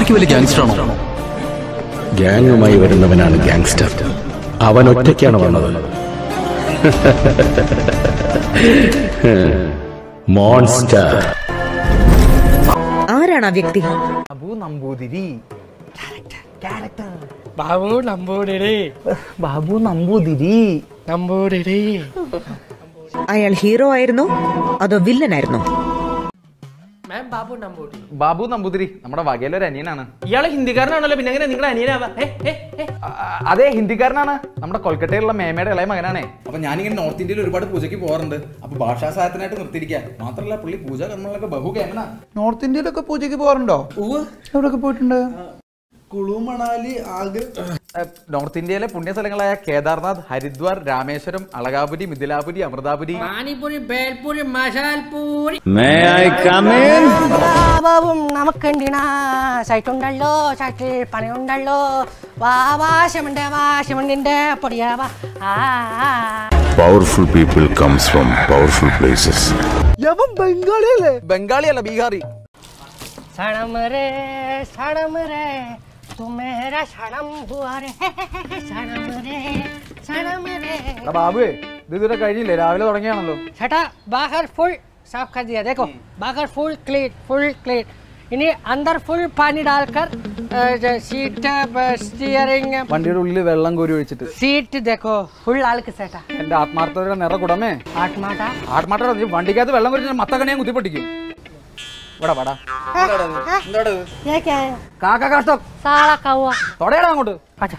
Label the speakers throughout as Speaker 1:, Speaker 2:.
Speaker 1: അത്രയ്ക്ക് വലിയ ഗാങ്സ്റ്റർ ആണോ
Speaker 2: ഗ്യാങ്ങുമായി വരുന്നവനാണ് ഗ്യാങ്സ്റ്റർ അവൻ ഒറ്റയ്ക്കാണ് വന്നത് മോൺസ്റ്റർ
Speaker 3: ആരാണ് ആ വ്യക്തി
Speaker 4: ബാബു നമ്പൂതിരി
Speaker 5: ബാബു നമ്പൂതിരി
Speaker 4: ബാബു നമ്പൂതിരി
Speaker 5: നമ്പൂതിരി
Speaker 3: അയാൾ ഹീറോ ആയിരുന്നോ അതോ വില്ലനായിരുന്നോ
Speaker 5: മാം ബാബു നമ്പൂതിരി
Speaker 4: ബാബു നമ്പൂതിരി നമ്മുടെ വകയിലെ ഒരു അനിയനാണ്
Speaker 5: ഇയാള് ഹിന്ദിക്കാരനാണല്ലോ പിന്നെ എങ്ങനെ നിങ്ങളുടെ അനിയനാവാ ഏ, ഏ, ഏ.
Speaker 4: ആ, അതെ ഹിന്ദിക്കാരനാണ് നമ്മുടെ കൊൽക്കട്ടയിലുള്ള മേമയുടെ ഇളയ മകനാണേ
Speaker 6: അപ്പൊ ഞാനിങ്ങനെ നോർത്ത് ഇന്ത്യയിൽ ഒരുപാട് പൂജയ്ക്ക് പോകാറുണ്ട് അപ്പൊ ഭാഷാ സഹായത്തിനായിട്ട് നിർത്തിയിരിക്കുക മാത്രമല്ല പുള്ളി പൂജ കർമ്മങ്ങളൊക്കെ ബഹു കേമന
Speaker 7: നോർത്ത് ഇന്ത്യയിലൊക്കെ പൂജയ്ക്ക് പോകാറുണ്ടോ എവിടെയൊക്കെ പോയിട്ടുണ്ട്
Speaker 6: കുളു മണാലി ആഗ്
Speaker 4: ഏ, നോർത്ത് ഇന്ത്യയിലെ പുണ്യ സ്ഥലങ്ങളായ കേദാർനാഥ് ഹരിദ്വാർ രാമേശ്വരം അളകാപുരി മിഥിലാപുരി അമൃതാപുരി
Speaker 5: പാനിപൂരി ബേൽപൂരി മസാൽപൂരി
Speaker 8: ബാബും നമുക്കുണ്ടിനാ സൈറ്റുണ്ടല്ലോ സൈറ്റിൽ പണിയുണ്ടല്ലോ വാ വാശമുണ്ട് വാശമുണ്ടിന്റെ പൊടിയാവാ ആ ആ.
Speaker 9: Powerful people comes from powerful places.
Speaker 4: ബംഗാളിയല്ല Bihari
Speaker 8: सनम रे सनम रे तू मेरा सनम हुआ रे सनम रे सनम रे
Speaker 4: എടാ ബാബുവേ ഇത് ഇതുവരെ കഴിഞ്ഞില്ലേ രാവിലെ തുടങ്ങിയാണല്ലോ
Speaker 8: छठा बाहर फुल साफ कर दिया देखो बाहर फुल क्लीन फुल क्लीन इन्हें अंदर फुल पानी डालकर अ, जो सीट स्टीयरिंग
Speaker 4: വണ്ടിയുടെ ഉള്ളിൽ വെള്ളം കോരി ഒഴിച്ചിട്ട്
Speaker 8: सीट देखो फुल आलक सेटा
Speaker 4: എന്റെ ആത്മാർത്ഥതയുടെ നിറ കുടമേ
Speaker 8: आठ माटा
Speaker 4: ആത്മാട്ട വണ്ടിക്കകത്ത് വെള്ളം കോരി മത്തക്കണിയാൻ കുത്തിപ്പൊട്ടിക്കും ഇവിടെ വടാ
Speaker 8: ये क्या है
Speaker 4: കാക്ക കാഷ്ടം
Speaker 8: साला कौआ
Speaker 4: തൊടയടാ അങ്ങോട്ട്
Speaker 8: अच्छा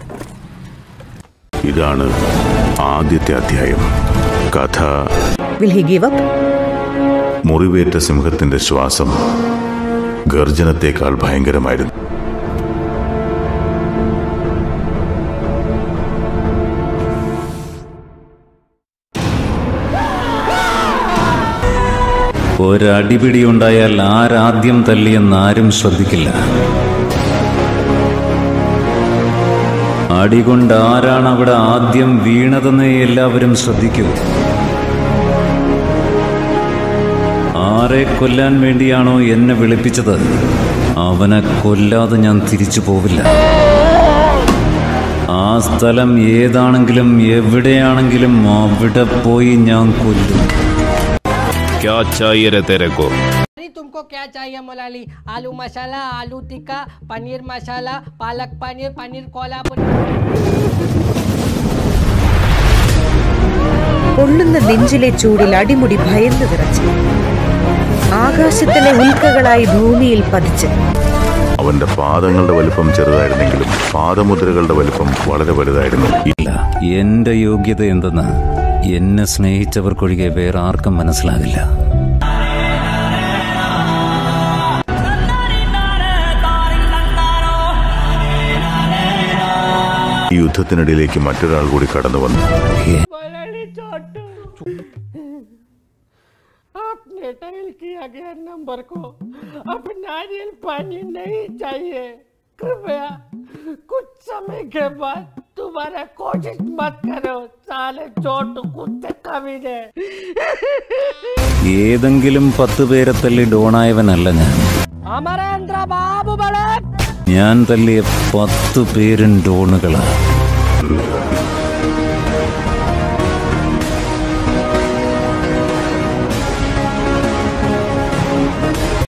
Speaker 9: ഇതാണ് ആദ്യത്തെ അധ്യായം കഥ
Speaker 3: വിൽ ഹി ഗീവ് അപ്പ്
Speaker 9: മുറിവേറ്റ സിംഹത്തിന്റെ ശ്വാസം ഗർജനത്തേക്കാൾ ഭയങ്കരമായിരുന്നു
Speaker 10: ഒരടിപിടി ഉണ്ടായാൽ ആരാദ്യം തല്ലിയെന്ന് ആരും ശ്രദ്ധിക്കില്ല അടികൊണ്ട് ആരാണ് അവിടെ ആദ്യം വീണതെന്ന് എല്ലാവരും ശ്രദ്ധിക്കൂ ആരെ കൊല്ലാൻ വേണ്ടിയാണോ എന്നെ വിളിപ്പിച്ചത് അവനെ കൊല്ലാതെ ഞാൻ തിരിച്ചു പോവില്ല ആ സ്ഥലം ഏതാണെങ്കിലും എവിടെയാണെങ്കിലും അവിടെ പോയി ഞാൻ കൊല്ലും
Speaker 9: ക്യാ ചാഹിയെ രേ തേരെ കോ
Speaker 8: अरे तुमको क्या चाहिए मोलाली आलू मसाला आलू टिक्का पनीर मसाला पालक पनीर पनीर कोल्हापुर
Speaker 3: പൊള്ളുന്ന നെഞ്ചിലെ ചൂടിൽ അടിമുടി ഭയന്നു വിറച്ച് ആകാശത്തിലെ ഉൽക്കകളായി ഭൂമിയിൽ പതിച്ച്
Speaker 9: അവന്റെ പാദങ്ങളുടെ വലിപ്പം ചെറുതായിരുന്നെങ്കിലും പാദമുദ്രകളുടെ വലിപ്പം വളരെ വലുതായിരുന്നു
Speaker 10: ഇല്ല എന്റെ യോഗ്യത എന്തെന്ന് എന്നെ സ്നേഹിച്ചവർക്കൊഴികെ വേറെ ആർക്കും മനസ്സിലാകില്ല
Speaker 9: ഈ യുദ്ധത്തിനിടയിലേക്ക് മറ്റൊരാൾ കൂടി കടന്നു വന്നു
Speaker 8: मोलाली छोटू आपने डायल किया गया नंबर को अब नारियल पानी नहीं चाहिए कृपया कुछ समय के बाद दोबारा कोशिश मत करो साले छोटू कुत्ते कभी दे
Speaker 10: ഏതെങ്കിലും പത്ത് പേരെ തല്ലി ഡോണായവനല്ല ഞാൻ
Speaker 8: अमरेंद्र बाबू बड़े
Speaker 10: ഞാൻ തല്ലിയ പത്ത് പേരും ഡോണുകളാണ്